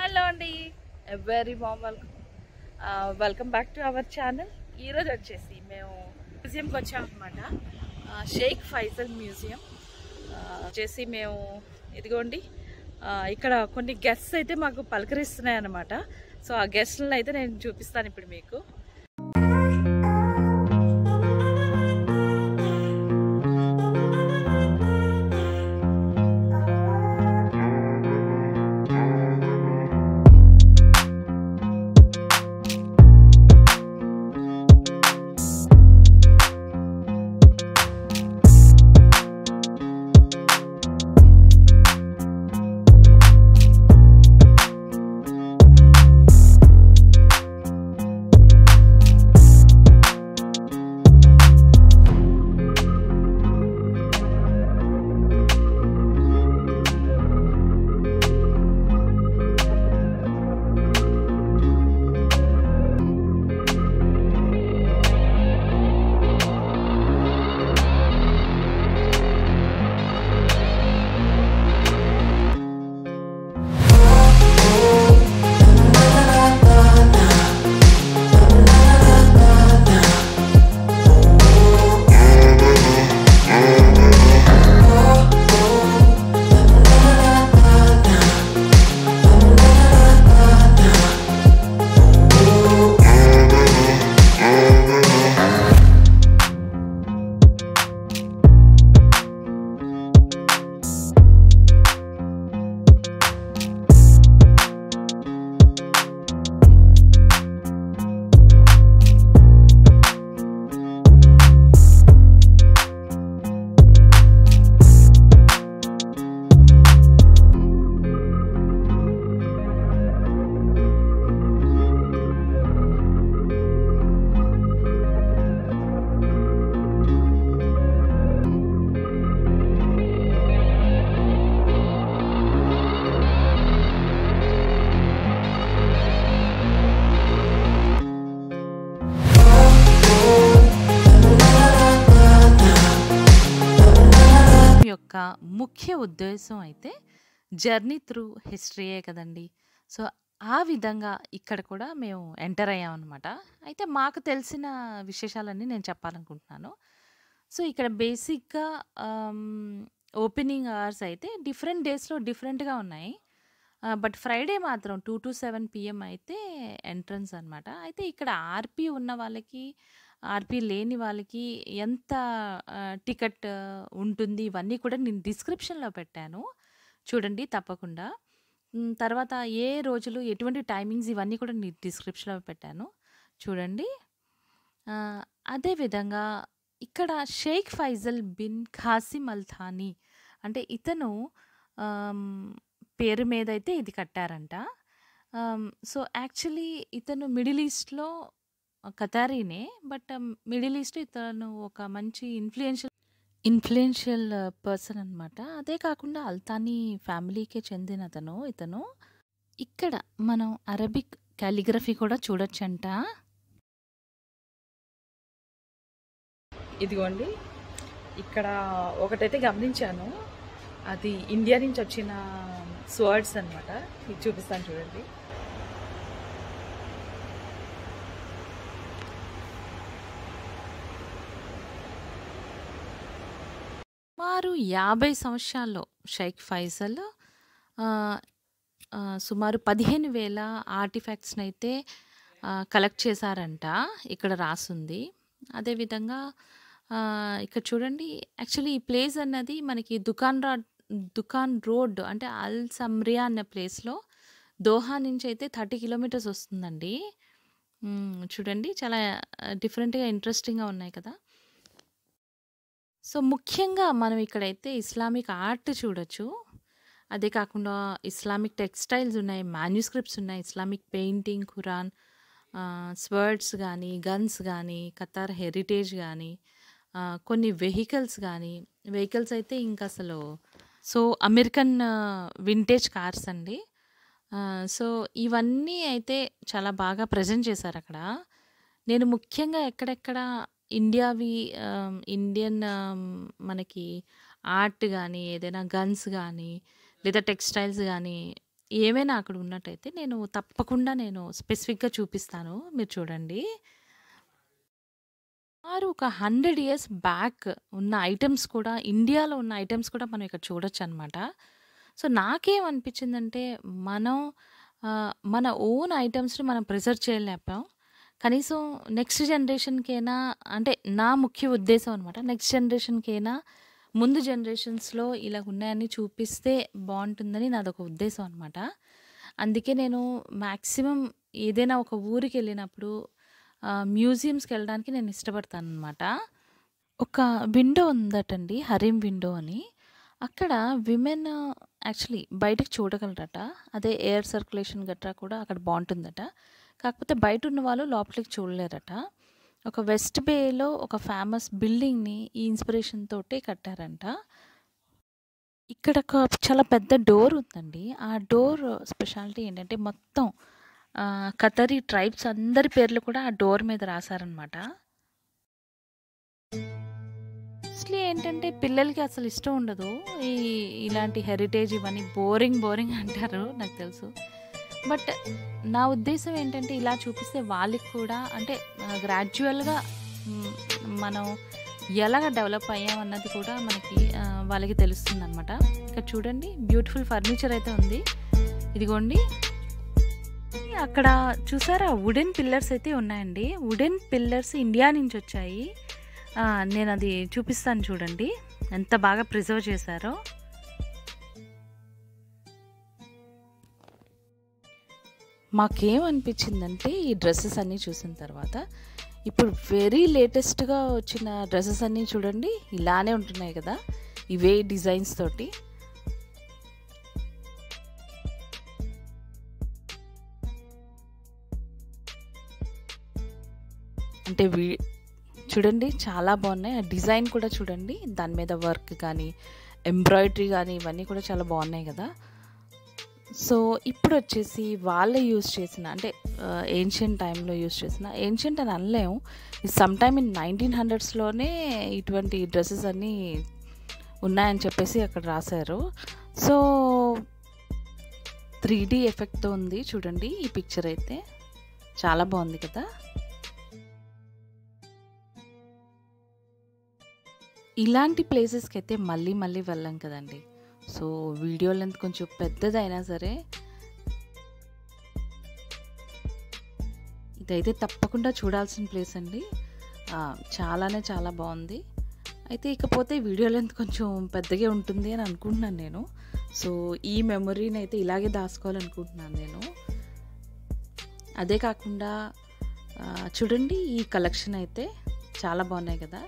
Hello అండి very warm welcome welcome back to our channel ఈరోజు వచ్చేసి మేము మ్యూజియంకి వచ్చాం అనమాట షేక్ ఫైజల్ మ్యూజియం వచ్చేసి మేము ఇదిగోండి ఆ, ఇక్కడ కొన్ని గెస్ట్స్ అయితే మాకు పలకరిస్తున్నాయి అనమాట సో ఆ గెస్ట్లను అయితే నేను చూపిస్తాను ఇప్పుడు మీకు యొక్క ముఖ్య ఉద్దేశం అయితే జర్నీ త్రూ హిస్టరీయే కదండి సో ఆ విధంగా ఇక్కడ కూడా మేము ఎంటర్ అయ్యామన్నమాట అయితే మాకు తెలిసిన విశేషాలన్నీ నేను చెప్పాలనుకుంటున్నాను సో ఇక్కడ బేసిక్గా ఓపెనింగ్ అవర్స్ అయితే డిఫరెంట్ డేస్లో డిఫరెంట్గా ఉన్నాయి బట్ ఫ్రైడే మాత్రం టూ టు సెవెన్ పిఎం అయితే ఎంట్రన్స్ అనమాట అయితే ఇక్కడ ఆర్పి ఉన్న వాళ్ళకి ఆర్పి లేని వాళ్ళకి ఎంత టికెట్ ఉంటుంది ఇవన్నీ కూడా నేను డిస్క్రిప్షన్లో పెట్టాను చూడండి తప్పకుండా మ్, తర్వాత ఏ రోజులు ఎటువంటి టైమింగ్స్ ఇవన్నీ కూడా నేను డిస్క్రిప్షన్లో పెట్టాను చూడండి ఆ, అదేవిధంగా ఇక్కడ Sheikh Faisal bin Qassim Al Thani అంటే ఇతను ఆమ్, పేరు మీద అయితే ఇది కట్టారంట ఆమ్, సో యాక్చువల్లీ ఇతను మిడిల్ ఈస్ట్లో కతారీనే బట్ మిడిల్ ఈస్ట్ ఇతను ఒక మంచి ఇన్ఫ్లుయెన్షియల్ ఇన్ఫ్లుయెన్షియల్ పర్సన్ అనమాట అదే కాకుండా అల్తానీ ఫ్యామిలీకే చెందిన అతను ఇతను ఇక్కడ మనం అరబిక్ కాలిగ్రఫీ కూడా చూడొచ్చంట ఇదిగోండి ఇక్కడ ఒకటైతే గమనించాను అది ఇండియా నుంచి వచ్చిన స్వర్డ్స్ అన్నమాట మీకు చూపిస్తాను చూడండి సుమారు యాభై సంవత్సరాల్లో షేక్ ఫైజల్ ఆ, ఆ, సుమారు పదిహేను వేల ఆర్టిఫాక్ట్స్ని అయితే కలెక్ట్ చేశారంట ఇక్కడ రాసుంది అదేవిధంగా ఆ, ఇక్కడ చూడండి యాక్చువల్లీ ఈ ప్లేస్ అన్నది మనకి దుకాన్ రా దుకాన్ రోడ్ అంటే అల్ సమ్రియా అనే ప్లేస్లో దోహా నుంచి అయితే థర్టీ కిలోమీటర్స్ వస్తుందండి మ్, చూడండి చాలా డిఫరెంట్గా ఇంట్రెస్టింగ్గా ఉన్నాయి కదా సో ముఖ్యంగా మనం ఇక్కడైతే ఇస్లామిక్ ఆర్ట్ చూడొచ్చు అదే కాకుండా ఇస్లామిక్ టెక్స్టైల్స్ ఉన్నాయి మాన్యుస్క్రిప్ట్స్ ఉన్నాయి ఇస్లామిక్ పెయింటింగ్ ఖురాన్ స్వర్డ్స్ కానీ గన్స్ కానీ ఖతార్ హెరిటేజ్ కానీ కొన్ని వెహికల్స్ కానీ వెహికల్స్ అయితే ఇంకా అసలు సో అమెరికన్ వింటేజ్ కార్స్ అండి ఆ, సో ఇవన్నీ అయితే చాలా బాగా ప్రజెంట్ చేశారు అక్కడ నేను ముఖ్యంగా ఎక్కడెక్కడ ఇండియావి ఆమ్, ఇండియన్ ఆమ్, మనకి ఆర్ట్ కానీ ఏదైనా గన్స్ కానీ లేదా టెక్స్టైల్స్ కానీ ఏమైనా అక్కడ ఉన్నట్టయితే నేను తప్పకుండా నేను స్పెసిఫిక్‌గా చూపిస్తాను. మీరు చూడండి. సుమారు ఒక 100 ఇయర్స్ బ్యాక్ ఉన్న ఐటెమ్స్ కూడా ఇండియాలో ఉన్న ఐటెమ్స్ కూడా మనం ఇక్కడ చూడొచ్చనమాట. సో, నాకేమనిపించిందంటే మనం ఆహ్, మన ఓన్ ఐటెమ్స్‌ని మనం ప్రిజర్వ్ చేయలేకపోయాం. కనీసం నెక్స్ట్ జనరేషన్‌కైనా అంటే నా ముఖ్య ఉద్దేశం అనమాట. నెక్స్ట్ జనరేషన్‌కైనా ముందు జనరేషన్స్‌లో ఇలా ఉన్నాయని చూపిస్తే బావుంటుందని నాదొక ఉద్దేశం అనమాట. అందుకే నేను మాక్సిమం ఏదైనా ఒక ఊరికెళ్ళినప్పుడు ఆహ్, మ్యూజియంస్‌కెళ్ళడానికి నేను ఇష్టపడతాననమాట. ఒక విండో ఉందటండి. హరీం విండో అని. అక్కడ విమెన్ యాక్చువల్లీ బయటకి చూడగలరట. అదే ఎయిర్ సర్క్యులేషన్ గట్రా కూడా అక్కడ బావుంటుందట. కాకపోతే బయటున్న వాళ్ళు లోపలికి చూడలేరట. ఒక వెస్ట్ బేలో ఒక ఫేమస్ బిల్డింగ్‌ని ఈ ఇన్‌స్పిరేషన్ తోటే కట్టారంట. ఇక్కడ ఒక చాలా పెద్ద డోర్ ఉందండి. ఆ డోర్ స్పెషాలిటీ ఏంటంటే మొత్తం ఆహ్, ఖతరీ ట్రైబ్స్ అందరి పేర్లు కూడా ఆ డోర్ మీద రాసారనమాట. మోస్ట్‌లీ ఏంటంటే పిల్లలకి అసలు ఇష్టం ఉండదు. ఈ ఇలాంటి హెరిటేజ్ ఇవన్నీ బోరింగ్, బోరింగ్ అంటారు నాకు తెలుసు. బట్ నా ఉద్దేశ్యం ఏంటంటే ఇలా చూపిస్తే వాళ్ళకి కూడా అంటే ఆహ్, గ్రాడ్యుయల్‌గా హ్మ్, మనం ఎలాగ డెవలప్ అయ్యామన్నది కూడా మనకి ఆహ్, వాళ్ళకి తెలుస్తుందనమాట. ఇక్కడ చూడండి బ్యూటిఫుల్ ఫర్నిచర్ అయితే ఉంది. ఇదిగోండి. అక్కడ చూసారా వుడెన్ పిల్లర్స్ అయితే ఉన్నాయండి. వుడెన్ పిల్లర్స్ ఇండియా నుంచొచ్చాయి. ఆ! నేనది చూపిస్తాను చూడండి. ఎంత బాగా ప్రిజర్వ్ చేశారో. మాకేమనిపించిందంటే ఈ డ్రెసెస్ అన్నీ చూసిన తర్వాత ఇప్పుడు వెరీ లేటెస్ట్‌గా వచ్చిన డ్రెసెస్ అన్నీ చూడండి ఇలానే ఉంటున్నాయి కదా! ఇవే డిజైన్స్ తోటి. అంటే వీ చూడండి చాలా బావున్నాయి. ఆ డిజైన్ కూడా చూడండి. దాని మీద వర్క్ గానీ, ఎంబ్రాయిడరీ గానీ ఇవన్నీ కూడా చాలా బావున్నాయి గదా! సో, ఇప్పుడొచ్చేసి వాళ్ళు యూజ్ చేసిన అంటే ఆహ్, ఏన్షియంట్ టైమ్‌లో యూజ్ చేసిన ఏన్షియంట్ అని అనలేము. సమ్ టైమ్ ఇన్ 1900స్‌లోనే ఇటువంటి డ్రెసెస్ అన్నీ ఉన్నాయని చెప్పేసి అక్కడ రాసారు. సో, 3డీ ఎఫెక్ట్‌తో ఉంది చూడండి ఈ పిక్చర్ అయితే. చాలా బావుంది కదా! ఇలాంటి ప్లేసెస్‌కైతే మళ్ళీ మళ్ళీ వెళ్ళం కదండీ. సో, వీడియో లెంత్ కొంచెం పెద్దదైనా సరే ఇదైతే తప్పకుండా చూడాల్సిన ప్లేస్ అండి. ఆ! చాలానే చాలా బావుంది. అయితే ఇకపోతే వీడియో లెంత్ కొంచెం పెద్దగే ఉంటుంది అని అనుకుంటున్నాను నేను. సో, ఈ మెమొరీనైతే ఇలాగే దాసుకోవాలనుకుంటున్నాను నేను. అదే కాకుండా ఆహ్, చూడండి ఈ కలెక్షన్ అయితే చాలా బావున్నాయి కదా!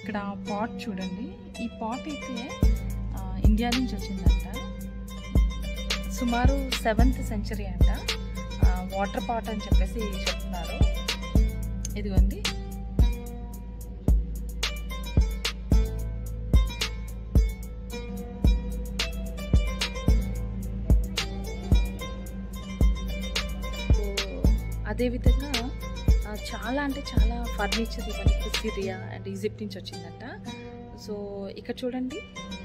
ఇక్కడ పాట్ చూడండి ఈ పాట్ అయితే ఆ, ఇండియా నుంచి వచ్చిందంట సుమారు సెవెంత్ సెంచరీ అంట వాటర్ పాట్ అని చెప్పేసి చెప్తున్నారు ఇదిగోండి సో అదేవిధంగా ఆ, చాలా అంటే చాలా ఫర్నిచర్ ఇవన్నీ సిరియా అండ్ ఈజిప్ట్ నుంచి వచ్చిందంట సో ఇక్కడ చూడండి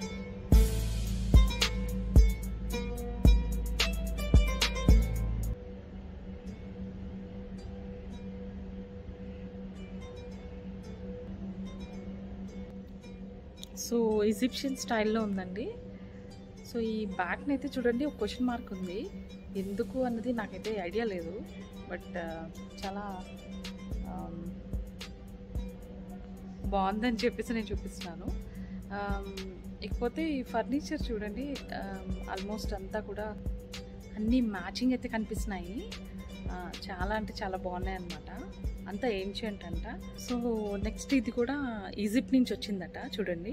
సో ఈజిప్షియన్ స్టైల్లో ఉందండి సో ఈ బ్యాగ్ని అయితే చూడండి ఒక క్వశ్చన్ మార్క్ ఉంది ఎందుకు అన్నది నాకైతే ఐడియా లేదు బట్ చాలా ఆమ్, బాగుందని చెప్పేసి నేను చూపిస్తున్నాను ఆమ్, ఇకపోతే ఈ ఫర్నిచర్ చూడండి ఆల్మోస్ట్ అంతా కూడా అన్నీ మ్యాచింగ్ అయితే కనిపిస్తున్నాయి ఆ, చాలా అంటే చాలా బాగున్నాయి అనమాట అంతా ఏన్షియంట్ అంట సో నెక్స్ట్ ఇది కూడా ఈజిప్ట్ నుంచి వచ్చిందట చూడండి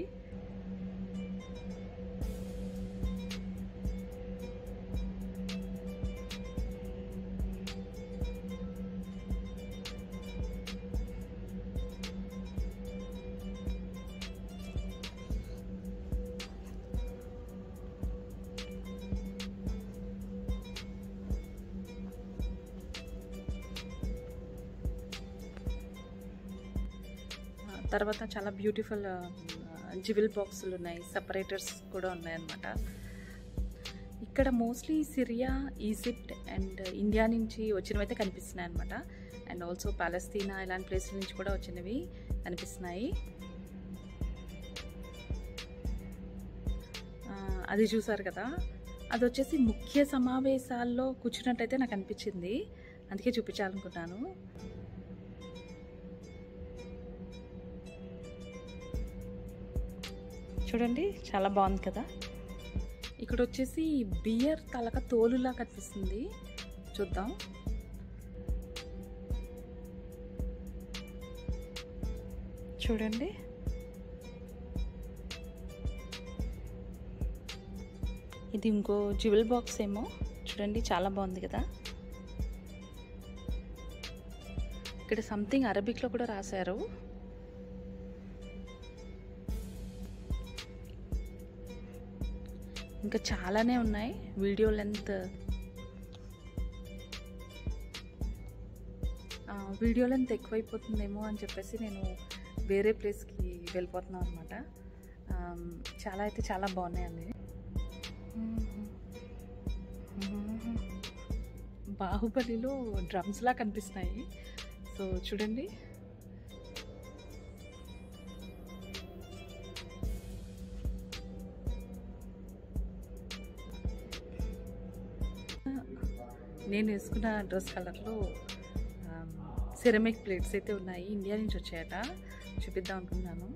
ఆ, తర్వాత చాలా బ్యూటిఫుల్ జివిల్ బాక్సులు ఉన్నాయి సపరేటర్స్ కూడా ఉన్నాయన్నమాట ఇక్కడ mostly Syria Egypt and India నుంచి వచ్చినవి అయితే కనిపిస్తున్నాయి అనమాట అండ్ ఆల్సో పాలస్తీనా ఇలాంటి ప్లేసుల నుంచి కూడా వచ్చినవి కనిపిస్తున్నాయి ఆ, అది చూసారు కదా అది వచ్చేసి ముఖ్య సమావేశాల్లో కూర్చున్నట్టయితే నాకు అనిపించింది అందుకే చూపించాలనుకున్నాను చూడండి చాలా బాగుంది కదా ఇక్కడ వచ్చేసి బియర్ తలక తోలులా కనిపిస్తుంది చూద్దాం చూడండి ఇది ఇంకో జ్యువెల్ బాక్స్ ఏమో చూడండి చాలా బాగుంది కదా ఇక్కడ సంథింగ్ అరబిక్లో కూడా రాశారు ఇంకా చాలానే ఉన్నాయి వీడియో లెంత్ వీడియో లెంత్ ఎక్కువైపోతుందేమో అని చెప్పేసి నేను వేరే ప్లేస్కి వెళ్ళిపోతున్నాను అనమాట చాలా అయితే చాలా బాగున్నాయండి బాహుబలిలో డ్రమ్స్లా కనిపిస్తున్నాయి సో చూడండి నేను వేసుకున్న డ్రెస్ కలర్లో సిరమిక్ ప్లేట్స్ అయితే ఉన్నాయి ఇండియా నుంచి వచ్చాయట చూపిద్దాం అనుకున్నాను